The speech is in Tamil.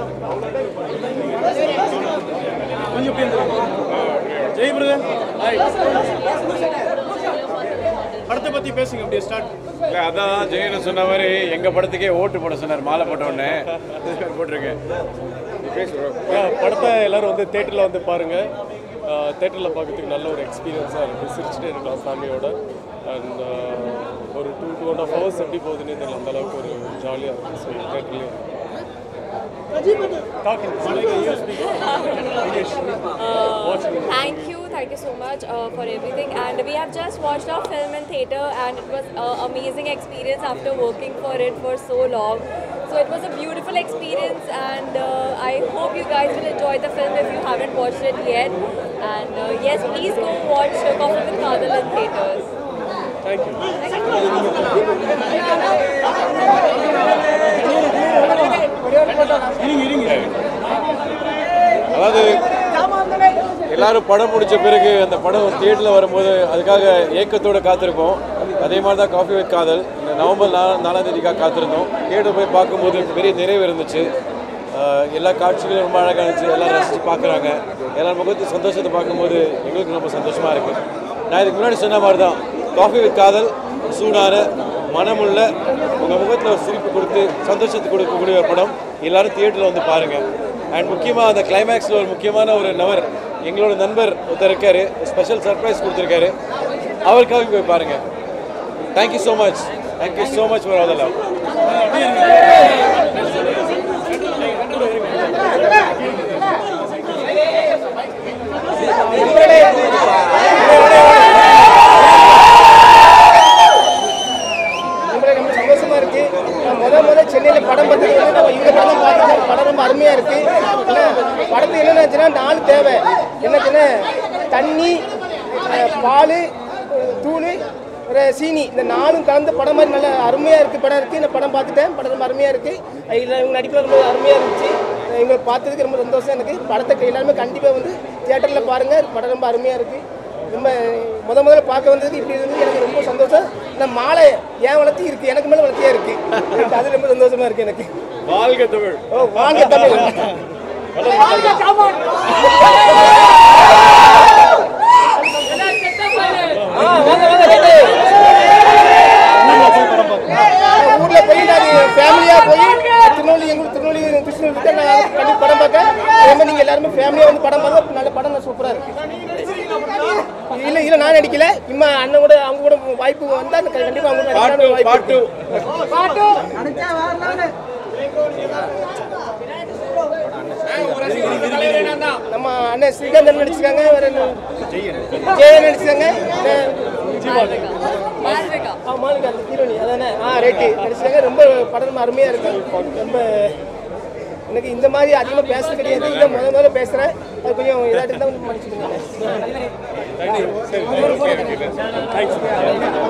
கொஞ்சம் இப்படி வந்துருங்க. ஜெய் பிரதர் ஹாய் படத்தை பத்தி பேசுங்க அப்படியே ஸ்டார்ட் இல்லை அதான் ஜெயன் சொன்ன மாதிரி எங்கள் படத்துக்கே ஓட்டு போட சொன்னார் மாலை போட்ட உடனே போட்டிருக்கேன் படத்தை எல்லாரும் வந்து தேட்டரில் வந்து பாருங்கள் தேட்டரில் பார்க்கறதுக்கு நல்ல ஒரு எக்ஸ்பீரியன்ஸாக இருக்குது சிரிச்சுட்டே இருக்கலாம் ஃபேமிலியோட அண்ட் ஒரு two two and half hours எப்படி போகுதுன்னு தெரியல அந்த அளவுக்கு ஒரு ஜாலியாக இருக்குது ஸோ தேட்டர்லேயே Thank you, thank you so much uh, for everything. And we have just watched our film in theatre, and it was an amazing experience after working for it for so long. So it was a beautiful experience, and uh, I hope you guys will enjoy the film if you haven't watched it yet. And uh, yes, please go watch uh, Coffee with Kadal in theaters. Thank you அதாவது எல்லாரும் படம் முடிச்ச பிறகு அந்த படம் தியேட்டரில் வரும்போது அதுக்காக ஏக்கத்தோட காத்திருப்போம் அதே மாதிரி தான் காஃபி வித் காதல் இந்த நவம்பர் நா நாலாம் தேதிக்காக காத்திருந்தோம் தியேட்டர் போய் பார்க்கும்போது பெரிய நிறைவு இருந்துச்சு ஆஹ் எல்லா காட்சிகளும் ரொம்ப அழகாக இருந்துச்சு எல்லாம் ரசித்து பார்க்குறாங்க எல்லார் முகத்து சந்தோஷத்தை பார்க்கும்போது எங்களுக்கு ரொம்ப சந்தோஷமாக இருக்குது நான் இதுக்கு முன்னாடி சொன்ன மாதிரி தான் காஃபி வித் காதல் சூடான மனமுள்ள உங்கள் முகத்தில் ஒரு சிரிப்பு கொடுத்து சந்தோஷத்தை கொடுக்கக்கூடிய ஒரு படம் எல்லாரும் தியேட்டரில் வந்து பாருங்கள் அண்ட் முக்கியமாக அந்த கிளைமேக்ஸில் ஒரு முக்கியமான ஒரு நபர் எங்களோட நண்பர் ஒருத்தர் இருக்காரு ஸ்பெஷல் சர்ப்ரைஸ் கொடுத்துருக்காரு அவருக்காக போய் பாருங்கள் thank you so much thank you so much for all love ரொம்ப ரொம்ப சந்தோஷமா இருக்கு நான் முத முத சென்னையில் படம் பார்த்தது வந்து நான் இந்த படம் பார்த்தேன் படம் ரொம்ப அருமையா இருக்கு ஏன்னா படத்துக்கு என்னென்னாச்சுன்னா நாலு தேவை என்னச்சுன்னா தண்ணி அஹ், பால் தூள் ஒரு சீனி இந்த நாலும் கலந்து படம் மாதிரி நல்ல அருமையாக இருக்குது படம் இருக்குது இந்த படம் பார்த்துட்டேன் படம் ரொம்ப அருமையாக இருக்குது இதில் இவங்க நடிப்பில் ரொம்ப அருமையாக இருந்துச்சு இவங்களை பார்த்ததுக்கு ரொம்ப சந்தோஷம் எனக்கு படத்தை எல்லாருமே கண்டிப்பாக வந்து தியேட்டரில் பாருங்கள் படம் ரொம்ப அருமையாக இருக்குது ரொம்ப முத முதல்ல பார்க்க வந்ததுக்கு இப்படி இருந்து எனக்கு ரொம்ப சந்தோஷம் இந்த மாலை ஏன் வளர்த்தி இருக்கு எனக்கு மேலே வளர்த்தியே இருக்கு எனக்கு அது ரொம்ப சந்தோஷமா இருக்கு எனக்கு வாழ்க தமிழ் ஓ வாங்க தமிழ் ஆ, வாங்க, வாங்க, ரெண்டு. ஊர்ல போய் நான் ஃபேமிலியா போய் திருநெல்வேலி எங்களுக்கு திருநெல்வேலி கிருஷ்ணகிரி நான் பண்ணி படம் பார்க்க அதே மாதிரி நீங்க எல்லாருமே ஃபேமிலியா வந்து படம் பார்க்க நல்ல படம் சூப்பரா இருக்கு இல்ல இல்ல நான் நடிக்கல இம்மா அண்ணன் கூட அவங்க கூட வாய்ப்பு வந்தா நான் கண்டிப்பா அவங்க கூட பாட்டு நடிக்கலாம்னு வாய்ப்பு பாட்டு இருக்கு. நம்ம அண்ணன் ஸ்ரீகாந்த் நடிச்சிருக்காங்க வேற என்ன ஜெயன் நடிச்சிருக்காங்க Malvika. ஆ மாலிகா அந்த ஹீரோனி அதானே ஆ ரைட்டு நடிச்சிருக்காங்க ரொம்ப படம் ரொம்ப அருமையா இருக்கு ரொம்ப எனக்கு இந்த மாதிரி அதிகமாக பேச கிடையாது இல்லை முத முதல்ல பேசுகிறேன் அது கொஞ்சம் இதாட்டு இருந்தால் கொஞ்சம் மன்னிச்சுக்கோங்க